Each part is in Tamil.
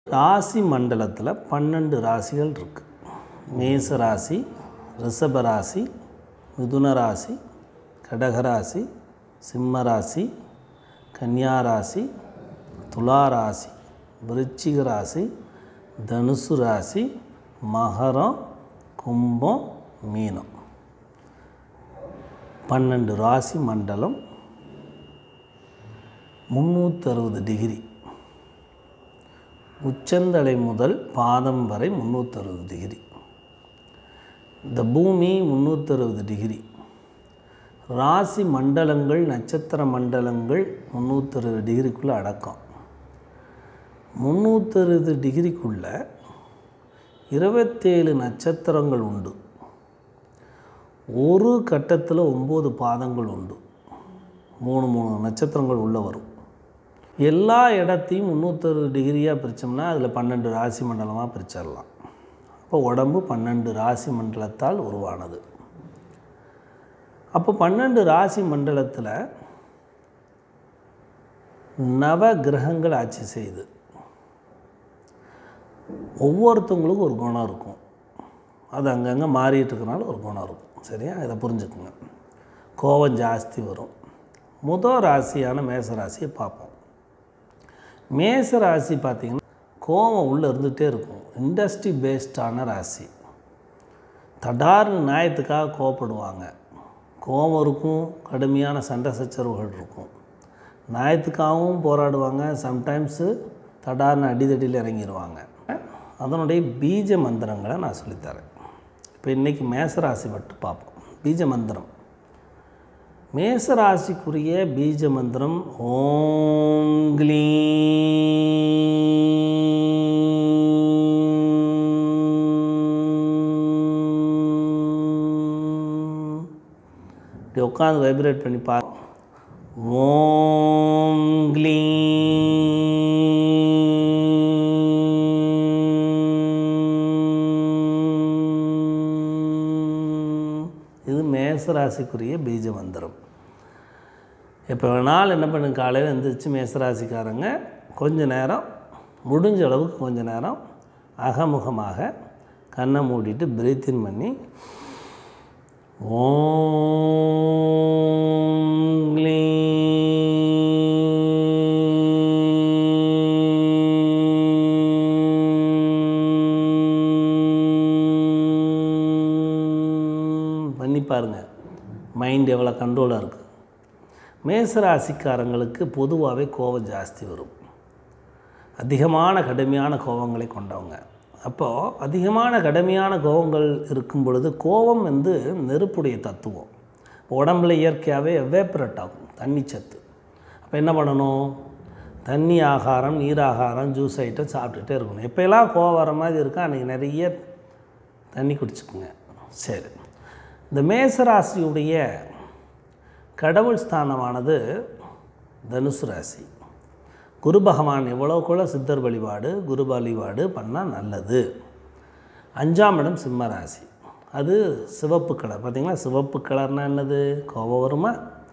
ராசி மண்டலத்தில் பன்னெண்டு ராசிகள் இருக்குது மேச ராசி ரிஷப ராசி மிதுன ராசி கடக ராசி சிம்ம ராசி கன்னியா ராசி துலா ராசி விருச்சிக ராசி தனுசு ராசி மகரம் கும்பம் மீனம் பன்னெண்டு ராசி மண்டலம் முந்நூற்றறுபது டிகிரி உச்சந்தலை முதல் பாதம் வரை முந்நூற்றறுபது டிகிரி இந்த பூமி முந்நூற்றறுபது டிகிரி ராசி மண்டலங்கள் நட்சத்திர மண்டலங்கள் முந்நூற்றறுபது டிகிரிக்குள்ளே அடக்கம் முந்நூற்றறுபது டிகிரிக்குள்ளே இருபத்தேழு நட்சத்திரங்கள் உண்டு ஒரு கட்டத்தில் ஒம்பது பாதங்கள் உண்டு மூணு மூணு நட்சத்திரங்கள் உள்ளே வரும் எல்லா இடத்தையும் முந்நூற்றறுபது டிகிரியாக பிரித்தோம்னா அதில் பன்னெண்டு ராசி மண்டலமாக பிரிச்சிடலாம் அப்போ உடம்பு பன்னெண்டு ராசி மண்டலத்தால் உருவானது அப்போ பன்னெண்டு ராசி மண்டலத்தில் நவ கிரகங்கள் ஆட்சி செய்யுது ஒவ்வொருத்தவங்களுக்கும் ஒரு குணம் இருக்கும் அது அங்கங்கே மாறிட்டு இருக்கனால ஒரு குணம் இருக்கும் சரியா இதை புரிஞ்சுக்குங்க கோபம் ஜாஸ்தி வரும் முதல் ராசியான மேச ராசியை பார்ப்போம் மேச ராசி பார்த்திங்கன்னா கோபம் உள்ளே இருந்துகிட்டே இருக்கும் இண்டஸ்ட்ரி பேஸ்டான ராசி தடார்னு நியாயத்துக்காக கோவப்படுவாங்க கோபம் இருக்கும் கடுமையான சண்டை சச்சரவுகள் இருக்கும் நியாயத்துக்காகவும் போராடுவாங்க சம்டைம்ஸு தடார்னு அடிதடியில் இறங்கிடுவாங்க அதனுடைய பீஜ மந்திரங்களை நான் சொல்லித்தரேன் இப்போ இன்றைக்கி மேசராசி மட்டும் பார்ப்போம் பீஜ மந்திரம் மேசராசிக்குரிய பீஜ மந்திரம் ஓம் க்ளீம் இப்படி உட்காந்து வைப்ரேட் பண்ணி பா ஓம் க்ளீம் இது மேசராசிக்குரிய பீஜ மந்திரம் எப்போ வேணாலும் என்ன பண்ணுங்க காலையில் எழுந்திரிச்சு மேசராசிக்காரங்க கொஞ்ச நேரம் முடிஞ்ச அளவுக்கு கொஞ்ச நேரம் அகமுகமாக கண்ணை மூடிட்டு பிரீத்தின் பண்ணி ஓம் க்ளீம் பண்ணி பாருங்கள் மைண்ட் எவ்வளோ கண்ட்ரோலாக இருக்குது மேசராசிக்காரங்களுக்கு பொதுவாகவே கோபம் ஜாஸ்தி வரும் அதிகமான கடுமையான கோபங்களை கொண்டவங்க அப்போது அதிகமான கடுமையான கோபங்கள் இருக்கும் பொழுது கோபம் வந்து நெருப்புடைய தத்துவம் உடம்புல இயற்கையாகவே எவேப்பரேட் ஆகும் தண்ணி சத்து அப்போ என்ன பண்ணணும் தண்ணி ஆகாரம் நீர் ஆகாரம் ஜூஸ் ஐட்டம் சாப்பிட்டுட்டே இருக்கணும் எப்போல்லாம் கோவம் வர மாதிரி இருக்கா அன்றைக்கி நிறைய தண்ணி குடிச்சுக்குங்க சரி இந்த மேசராசியுடைய கடவுள் ஸ்தானமானது தனுசு ராசி குரு பகவான் எவ்வளோக்குள்ள சித்தர் வழிபாடு குரு வழிபாடு பண்ணால் நல்லது அஞ்சாம் இடம் சிம்ம ராசி அது சிவப்பு கலர் பார்த்திங்களா சிவப்பு கலர்னால் என்னது கோபம் வருமா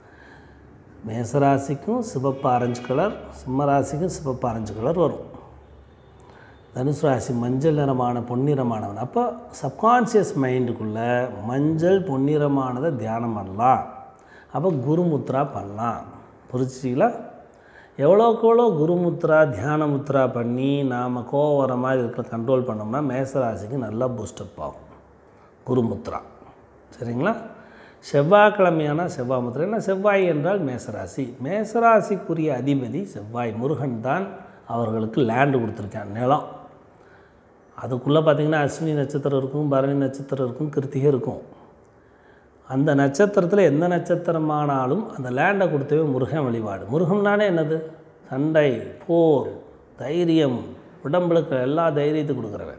மேசராசிக்கும் சிவப்பு ஆரஞ்சு கலர் சிம்ம ராசிக்கும் சிவப்பு ஆரஞ்சு கலர் வரும் தனுசு ராசி மஞ்சள் நிறமான பொன்னிறமானவன் அப்போ சப்கான்சியஸ் மைண்டுக்குள்ளே மஞ்சள் பொன்னிறமானதை தியானம் பண்ணலாம் அப்போ குருமுத்ரா பண்ணலாம் புரிச்சிங்களா எவ்வளோக்கு எவ்வளோ குருமுத்ரா தியான முத்ரா பண்ணி நாம் கோவம் வர மாதிரி இருக்கிற கண்ட்ரோல் பண்ணோம்னா மேசராசிக்கு நல்லா பூஸ்டப் ஆகும் குருமுத்ரா சரிங்களா செவ்வாய்க்கிழமையான செவ்வாய் முத்திரை ஏன்னா செவ்வாய் என்றால் மேசராசி மேசராசிக்குரிய அதிபதி செவ்வாய் முருகன் தான் அவர்களுக்கு லேண்டு கொடுத்துருக்கான் நிலம் அதுக்குள்ளே பார்த்திங்கன்னா அஸ்வினி நட்சத்திரம் இருக்கும் பரணி நட்சத்திரம் இருக்கும் கிருத்திகை இருக்கும் அந்த நட்சத்திரத்தில் எந்த நட்சத்திரமானாலும் அந்த லேண்டை கொடுத்தவே முருகன் வழிபாடு முருகம்னாலே என்னது சண்டை போர் தைரியம் உடம்புக்கு எல்லா தைரியத்தையும் கொடுக்குறவன்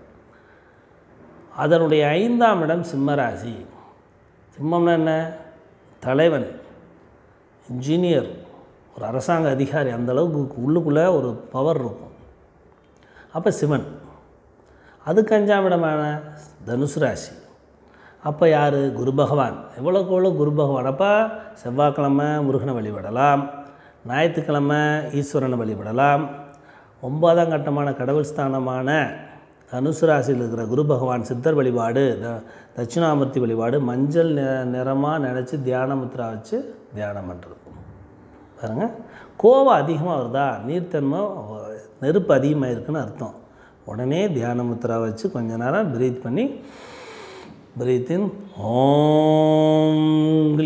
அதனுடைய ஐந்தாம் இடம் சிம்மராசி சிம்மம்னா என்ன தலைவன் இன்ஜினியர் ஒரு அரசாங்க அதிகாரி அந்த அளவுக்கு உள்ளுக்குள்ளே ஒரு பவர் இருக்கும் அப்போ சிவன் அதுக்கு அஞ்சாம் இடமான தனுசு ராசி அப்போ யார் குரு பகவான் எவ்வளோக்கு எவ்வளோ குரு பகவான் அப்போ செவ்வாய்க்கிழமை முருகனை வழிபடலாம் ஞாயிற்றுக்கிழமை ஈஸ்வரனை வழிபடலாம் ஒன்பதாம் கட்டமான கடவுள் ஸ்தானமான தனுசு ராசியில் இருக்கிற குரு பகவான் சித்தர் வழிபாடு த தட்சிணாமூர்த்தி வழிபாடு மஞ்சள் நி நிறமாக நினச்சி தியான முத்ரா வச்சு தியானம் பண்ணுறது பாருங்கள் கோவம் அதிகமாக வருதா நீர்த்தன்மை நெருப்பு அதிகமாக இருக்குன்னு அர்த்தம் உடனே தியான முத்ரா வச்சு கொஞ்ச நேரம் பிரீத் பண்ணி பிரீத் இன் ஓம்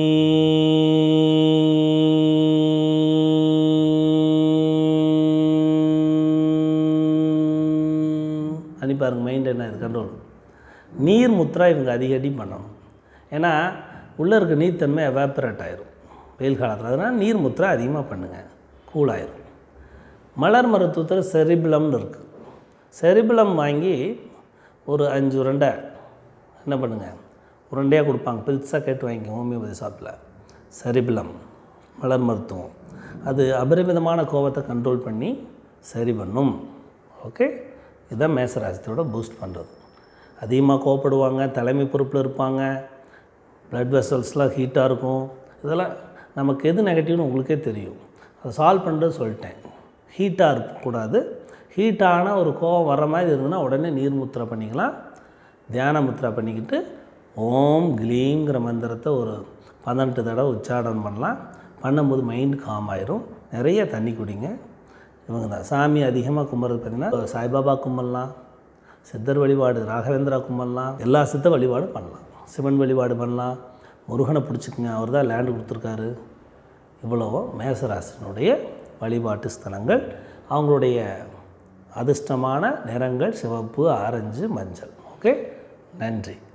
க்ளீம் அனி பாருங்க மைண்ட் என்ன இது கண்ட்ரோல் நீர் முத்ரா இவங்க அதிகடி பண்ணணும் ஏன்னா உள்ளே இருக்க நீர்த்தன்மை எவாப்பரேட் ஆயிரும் வெயில் காலத்தில் அதனால் நீர் முத்ரா அதிகமாக பண்ணுங்கள் கூலாயிரும் மலர் மருத்துவத்தில் செரிபிளம்னு இருக்குது செரிபிளம் வாங்கி ஒரு அஞ்சு உருண்டை என்ன பண்ணுங்கள் உருண்டையாக கொடுப்பாங்க பில்ஸாக கேட்டு வாங்கிக்க ஹோமியோபதி ஷாப்பில் செரிபிளம் மலர் மருத்துவம் அது அபரிமிதமான கோபத்தை கண்ட்ரோல் பண்ணி சரி பண்ணும் ஓகே இதுதான் மேசராசித்தோட பூஸ்ட் பண்ணுறது அதிகமாக கோவப்படுவாங்க தலைமை பொறுப்பில் இருப்பாங்க ப்ளட் வெசல்ஸ்லாம் ஹீட்டாக இருக்கும் இதெல்லாம் நமக்கு எது நெகட்டிவ்னு உங்களுக்கே தெரியும் அதை சால்வ் பண்ணுறது சொல்லிட்டேன் ஹீட்டாக இருக்கக்கூடாது ஹீட்டான ஒரு கோவம் வர மாதிரி இருந்ததுன்னா உடனே நீர் முத்திரை பண்ணிக்கலாம் தியான முத்திரை பண்ணிக்கிட்டு ஓம் க்ளீங்கிற மந்திரத்தை ஒரு பன்னெண்டு தடவை உச்சாரணம் பண்ணலாம் பண்ணும்போது மைண்ட் காம் ஆயிரும் நிறைய தண்ணி குடிங்க இவங்க தான் சாமி அதிகமாக கும்பிட்றது பார்த்திங்கன்னா சாய்பாபா கும்பிடலாம் சித்தர் வழிபாடு ராகவேந்திரா கும்பிடலாம் எல்லா சித்த வழிபாடும் பண்ணலாம் சிவன் வழிபாடு பண்ணலாம் முருகனை பிடிச்சிக்குங்க அவர் தான் லேண்டு கொடுத்துருக்காரு இவ்வளவோ மேசராசினுடைய வழிபாட்டு ஸ்தலங்கள் அவங்களுடைய அதிர்ஷ்டமான நிறங்கள் சிவப்பு ஆரஞ்சு மஞ்சள் ஓகே நன்றி